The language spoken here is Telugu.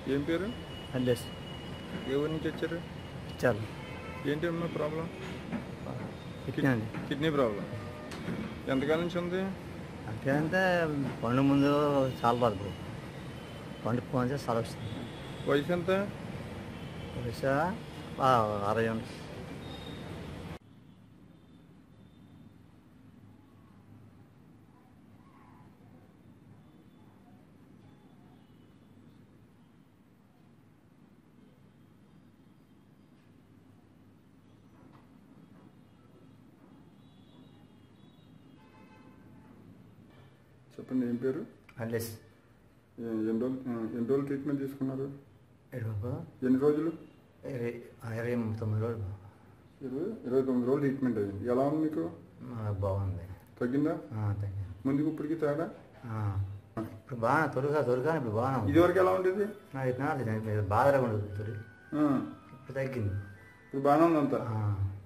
ఏం పేరు అడ్రస్ ఏ ఊరి నుంచి వచ్చారు ఇచ్చారు ఏంటి అమ్మా ప్రాబ్లం ఇచ్చినండి కిడ్నీ ప్రాబ్లం ఎంతకాలం నుంచి ఉంది అంటే పండు ముందు చాలా బాధపడు పండుగ పోతే చాలా వస్తుంది వయసు ఎంత వయసు ఆ, అరవై ఉంది చెప్పండి ఏం పేరు అడ్రస్ ఏ- ఎన్ని రోజులు ఆ, ఎన్ని రోజులు ట్రీట్మెంట్ తీసుకున్నారు ఇరవై ఎన్ని రోజులు ఇరవై ఇరవై తొమ్మిది రోజులు ఇరవై ఇరవై తొమ్మిది రోజులు ట్రీట్మెంట్ అయ్యింది ఎలా ఉంది మీకు మనకు బాగుంది తగ్గిందా ఆ, తగ్గింది ముందుకు ఇప్పటికి తేడా ఆ. ఇప్పుడు బాగా త్వరగా త్వరగా ఇప్పుడు బాగా ఉంది ఇదివరకు ఎలా ఉండేది నాకు బాధగా ఉండదు తొలి ఆ, ఇప్పుడు తగ్గింది ఇప్పుడు బాగానే ఉంది అంతా ఆ.